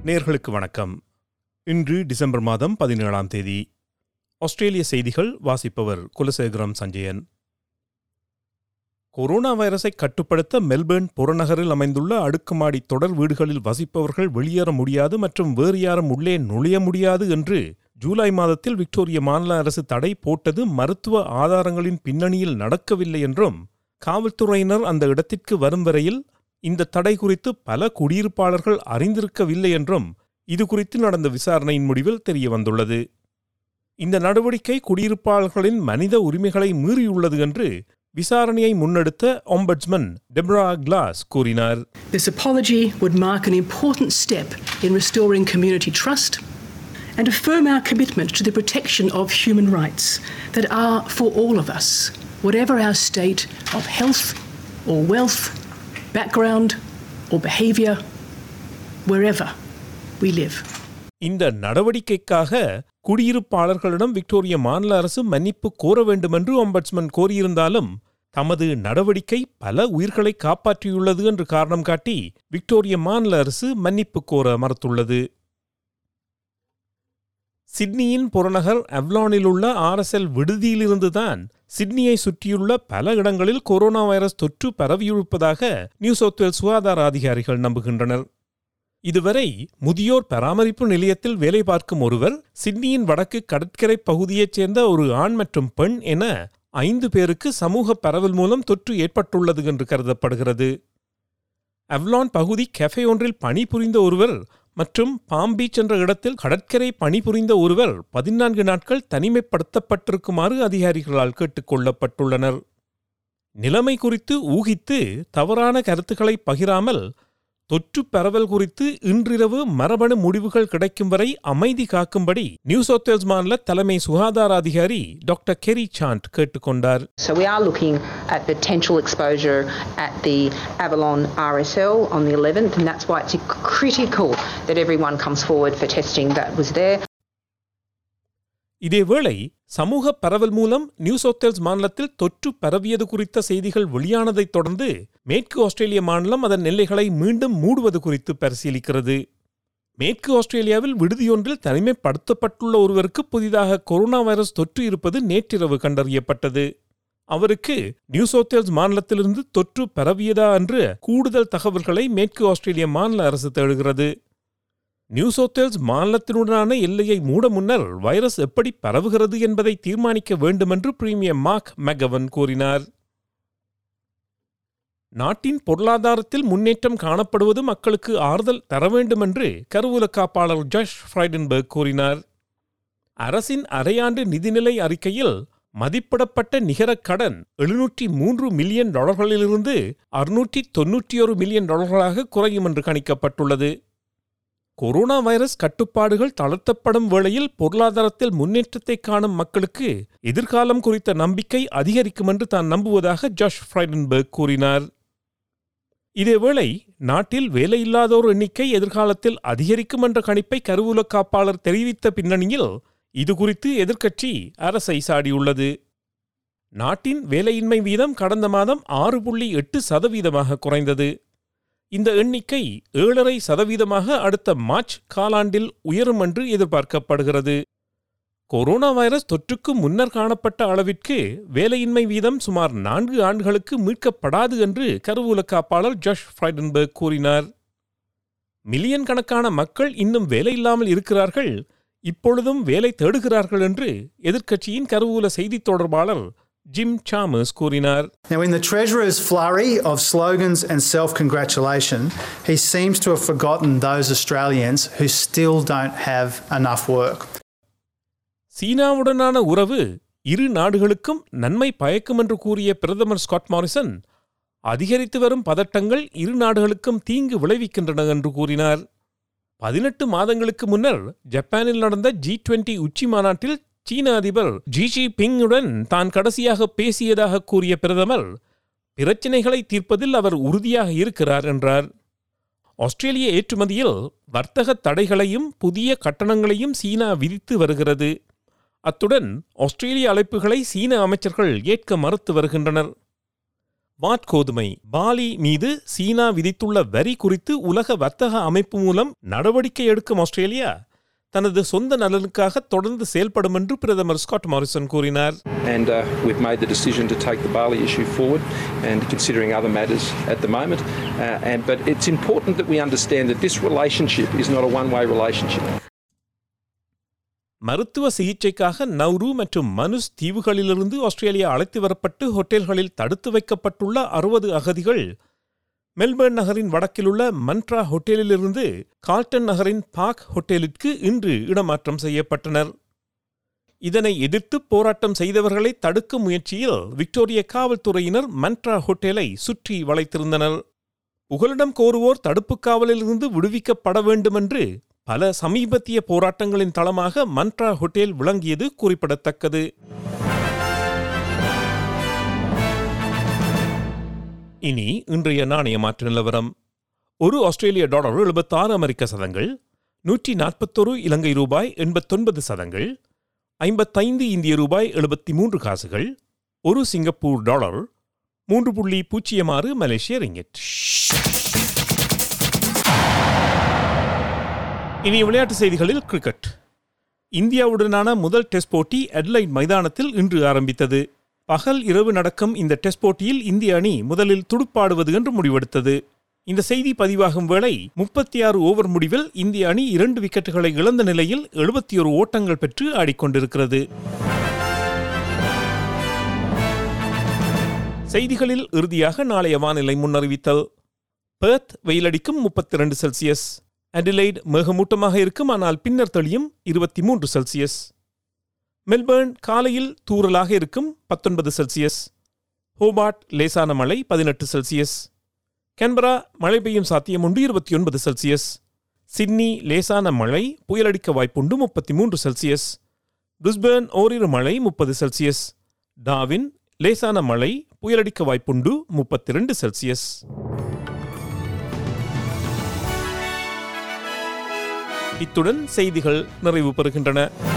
நேர்களுக்கு வணக்கம் இன்று டிசம்பர் மாதம் பதினேழாம் தேதி ஆஸ்திரேலிய செய்திகள் வாசிப்பவர் குலசேகரம் சஞ்சயன் கொரோனா வைரஸை கட்டுப்படுத்த மெல்பேர்ன் புறநகரில் அமைந்துள்ள அடுக்குமாடி தொடர் வீடுகளில் வசிப்பவர்கள் வெளியேற முடியாது மற்றும் வேறு யாரும் உள்ளே நுழைய முடியாது என்று ஜூலை மாதத்தில் விக்டோரிய மாநில அரசு தடை போட்டது மருத்துவ ஆதாரங்களின் பின்னணியில் நடக்கவில்லை என்றும் காவல்துறையினர் அந்த இடத்திற்கு வரும் வரையில் இந்த தடை குறித்து பல குடியிருப்பாளர்கள் அறிந்திருக்கவில்லை என்றும் இது குறித்து நடந்த விசாரணையின் முடிவில் தெரிய வந்துள்ளது இந்த நடவடிக்கை குடியிருப்பாளர்களின் மனித உரிமைகளை மீறியுள்ளது என்று விசாரணையை முன்னெடுத்த ஒம்பட்ஸ்மன் டெப்ரா கிளாஸ் கூறினார் This apology would mark an important step in restoring community trust and affirm our commitment to the protection of human rights that are for all of us, whatever our state of health or wealth, background or behaviour, wherever we live. இந்த நடவடிக்கைக்காக குடியிருப்பாளர்களிடம் Victoria மாநில அரசு மன்னிப்பு கோர வேண்டுமென்று ombudsman கோரியிருந்தாலும் தமது நடவடிக்கை பல உயிர்களை காப்பாற்றியுள்ளது என்று காரணம் காட்டி விக்டோரிய மாநில அரசு மன்னிப்பு கோர மறுத்துள்ளது சிட்னியின் புறநகர் அவ்லானில் உள்ள ஆர்எஸ்எல் விடுதியிலிருந்துதான் சிட்னியை சுற்றியுள்ள பல இடங்களில் கொரோனா வைரஸ் தொற்று பரவியிருப்பதாக நியூ சவுத் வேல்ஸ் சுகாதார அதிகாரிகள் நம்புகின்றனர் இதுவரை முதியோர் பராமரிப்பு நிலையத்தில் வேலை பார்க்கும் ஒருவர் சிட்னியின் வடக்கு கடற்கரை பகுதியைச் சேர்ந்த ஒரு ஆண் மற்றும் பெண் என ஐந்து பேருக்கு சமூக பரவல் மூலம் தொற்று ஏற்பட்டுள்ளது என்று கருதப்படுகிறது அவ்லான் பகுதி கெஃபே ஒன்றில் பணிபுரிந்த ஒருவர் மற்றும் பாம் பீச் என்ற இடத்தில் கடற்கரை பணிபுரிந்த ஒருவர் பதினான்கு நாட்கள் தனிமைப்படுத்தப்பட்டிருக்குமாறு அதிகாரிகளால் கேட்டுக்கொள்ளப்பட்டுள்ளனர் நிலைமை குறித்து ஊகித்து தவறான கருத்துக்களை பகிராமல் தொற்று பரவல் குறித்து இன்றிரவு மரபணு முடிவுகள் கிடைக்கும் வரை அமைதி காக்கும்படி நியூ சவுத் வேல்ஸ் மாநில தலைமை சுகாதார அதிகாரி டாக்டர் கெரி சாண்ட் கேட்டுக்கொண்டார் So we are looking at potential exposure at the Avalon RSL on the 11th, and that's why it's critical that everyone comes forward for testing that was there. இதேவேளை சமூக பரவல் மூலம் new south Wales மாநிலத்தில் தொற்று பரவியது குறித்த செய்திகள் வெளியானதைத் தொடர்ந்து மேற்கு ஆஸ்திரேலிய மாநிலம் அதன் எல்லைகளை மீண்டும் மூடுவது குறித்து பரிசீலிக்கிறது மேற்கு ஆஸ்திரேலியாவில் விடுதியொன்றில் தனிமைப்படுத்தப்பட்டுள்ள ஒருவருக்கு புதிதாக கொரோனா வைரஸ் தொற்று இருப்பது நேற்றிரவு கண்டறியப்பட்டது அவருக்கு நியூ சவுத் வேல்ஸ் மாநிலத்திலிருந்து தொற்று பரவியதா என்று கூடுதல் தகவல்களை மேற்கு ஆஸ்திரேலிய மாநில அரசு தேடுகிறது நியூ சவுத் வேல்ஸ் மாநிலத்தினுடனான எல்லையை மூட முன்னர் வைரஸ் எப்படி பரவுகிறது என்பதை தீர்மானிக்க வேண்டுமென்று பிரீமியர் மார்க் மெகவன் கூறினார் நாட்டின் பொருளாதாரத்தில் முன்னேற்றம் காணப்படுவது மக்களுக்கு ஆறுதல் தர வேண்டுமென்று கருவூல காப்பாளர் ஜஷ் ஃப்ரைடன்பர்க் கூறினார் அரசின் அரையாண்டு நிதிநிலை அறிக்கையில் மதிப்பிடப்பட்ட நிகர கடன் எழுநூற்றி மூன்று மில்லியன் டாலர்களிலிருந்து அறுநூற்றி தொன்னூற்றி ஒரு மில்லியன் டாலர்களாக குறையும் என்று கணிக்கப்பட்டுள்ளது கொரோனா வைரஸ் கட்டுப்பாடுகள் தளர்த்தப்படும் வேளையில் பொருளாதாரத்தில் முன்னேற்றத்தை காணும் மக்களுக்கு எதிர்காலம் குறித்த நம்பிக்கை அதிகரிக்கும் என்று தான் நம்புவதாக ஜஷ் ஃப்ரைடன்பர்க் கூறினார் இதேவேளை நாட்டில் வேலையில்லாதோர் எண்ணிக்கை எதிர்காலத்தில் அதிகரிக்கும் என்ற கணிப்பை கருவூல காப்பாளர் தெரிவித்த பின்னணியில் இது குறித்து எதிர்க்கட்சி அரசை சாடியுள்ளது நாட்டின் வேலையின்மை வீதம் கடந்த மாதம் ஆறு புள்ளி எட்டு சதவீதமாக குறைந்தது இந்த எண்ணிக்கை ஏழரை சதவீதமாக அடுத்த மார்ச் காலாண்டில் உயரும் என்று எதிர்பார்க்கப்படுகிறது கொரோனா வைரஸ் தொற்றுக்கு முன்னர் காணப்பட்ட அளவிற்கு வேலையின்மை வீதம் சுமார் நான்கு ஆண்டுகளுக்கு மீட்கப்படாது என்று கருவூல காப்பாளர் ஜஷ் ஃப்ரைடன்பர்க் கூறினார் மில்லியன் கணக்கான மக்கள் இன்னும் வேலையில்லாமல் இருக்கிறார்கள் இப்பொழுதும் வேலை தேடுகிறார்கள் என்று எதிர்க்கட்சியின் கருவூல செய்தித் தொடர்பாளர் ஜிம் சாமர்ஸ் கூறினார் Now, in the Treasurer's flurry of slogans and self congratulation, he seems to have forgotten those Australians who still don't have enough work. சீனாவுடனான உறவு இரு நாடுகளுக்கும் நன்மை பயக்கும் என்று கூறிய பிரதமர் ஸ்காட் மாரிசன் அதிகரித்து வரும் பதட்டங்கள் இரு நாடுகளுக்கும் தீங்கு விளைவிக்கின்றன என்று கூறினார் பதினெட்டு மாதங்களுக்கு முன்னர் ஜப்பானில் நடந்த ஜி டுவெண்டி உச்சி மாநாட்டில் சீன அதிபர் ஜி ஜி பிங்குடன் தான் கடைசியாக பேசியதாக கூறிய பிரதமர் பிரச்சினைகளை தீர்ப்பதில் அவர் உறுதியாக இருக்கிறார் என்றார் ஆஸ்திரேலிய ஏற்றுமதியில் வர்த்தக தடைகளையும் புதிய கட்டணங்களையும் சீனா விதித்து வருகிறது அத்துடன் ஆஸ்திரேலிய அழைப்புகளை சீன அமைச்சர்கள் ஏற்க மறுத்து வருகின்றனர் வாட்கோதுமை பாலி மீது சீனா விதித்துள்ள வரி குறித்து உலக வர்த்தக அமைப்பு மூலம் நடவடிக்கை எடுக்கும் ஆஸ்திரேலியா தனது சொந்த நலனுக்காக தொடர்ந்து செயல்படும் என்று பிரதமர் ஸ்காட் மாரிசன் கூறினார் and uh, we've made the decision to take the barley issue forward and considering other matters at the moment. Uh, and, but it's important that we understand that this relationship is not a one-way relationship. மருத்துவ சிகிச்சைக்காக Nauru மற்றும் Manus தீவுகளிலிருந்து Australia அழைத்து வரப்பட்டு ஹோட்டல்களில் தடுத்து வைக்கப்பட்டுள்ள அறுபது அகதிகள் மெல்பர்ன் நகரின் வடக்கிலுள்ள மன்ட்ரா ஹோட்டலிலிருந்து கால்டன் நகரின் பார்க் ஹோட்டலிற்கு இன்று இடமாற்றம் செய்யப்பட்டனர் இதனை எதிர்த்து போராட்டம் செய்தவர்களை தடுக்கும் முயற்சியில் விக்டோரிய காவல்துறையினர் மன்ட்ரா ஹோட்டலை சுற்றி வளைத்திருந்தனர் புகலிடம் கோருவோர் தடுப்புக் காவலிலிருந்து விடுவிக்கப்பட வேண்டுமென்று பல சமீபத்திய போராட்டங்களின் தளமாக மன்ட்ரா ஹோட்டல் விளங்கியது குறிப்பிடத்தக்கது இனி இன்றைய நாணய மாற்று நிலவரம் ஒரு ஆஸ்திரேலிய டாலர் எழுபத்தாறு அமெரிக்க சதங்கள் நூற்றி நாற்பத்தொரு இலங்கை ரூபாய் எண்பத்தொன்பது சதங்கள் ஐம்பத்தைந்து இந்திய ரூபாய் எழுபத்தி மூன்று காசுகள் ஒரு சிங்கப்பூர் டாலர் மூன்று புள்ளி பூஜ்ஜியம் ஆறு மலேசிய ரிங்கெட் இனி விளையாட்டு செய்திகளில் கிரிக்கெட் இந்தியாவுடனான முதல் டெஸ்ட் போட்டி அட்லைட் மைதானத்தில் இன்று ஆரம்பித்தது பகல் இரவு நடக்கும் இந்த டெஸ்ட் போட்டியில் இந்திய அணி முதலில் துடுப்பாடுவது என்று முடிவெடுத்தது இந்த செய்தி பதிவாகும் வேளை முப்பத்தி ஆறு ஓவர் முடிவில் இந்திய அணி இரண்டு விக்கெட்டுகளை இழந்த நிலையில் எழுபத்தி ஒரு ஓட்டங்கள் பெற்று ஆடிக்கொண்டிருக்கிறது செய்திகளில் இறுதியாக நாளைய வானிலை முன்னறிவித்தல் பெர்த் வெயிலடிக்கும் முப்பத்தி ரெண்டு செல்சியஸ் அடிலைட் மேகமூட்டமாக இருக்கும் ஆனால் பின்னர் தெளியும் இருபத்தி மூன்று செல்சியஸ் மெல்பர்ன் காலையில் தூறலாக இருக்கும் பத்தொன்பது செல்சியஸ் ஹோபார்ட் லேசான மழை பதினெட்டு செல்சியஸ் கேன்பரா மழை பெய்யும் சாத்தியம் உண்டு இருபத்தி ஒன்பது செல்சியஸ் சிட்னி லேசான மழை புயலடிக்க வாய்ப்புண்டு முப்பத்தி மூன்று செல்சியஸ் பிரிஸ்பேர்ன் ஓரிரு மழை முப்பது செல்சியஸ் டாவின் லேசான மழை புயலடிக்க வாய்ப்புண்டு முப்பத்தி ரெண்டு செல்சியஸ் இத்துடன் செய்திகள் நிறைவு பெறுகின்றன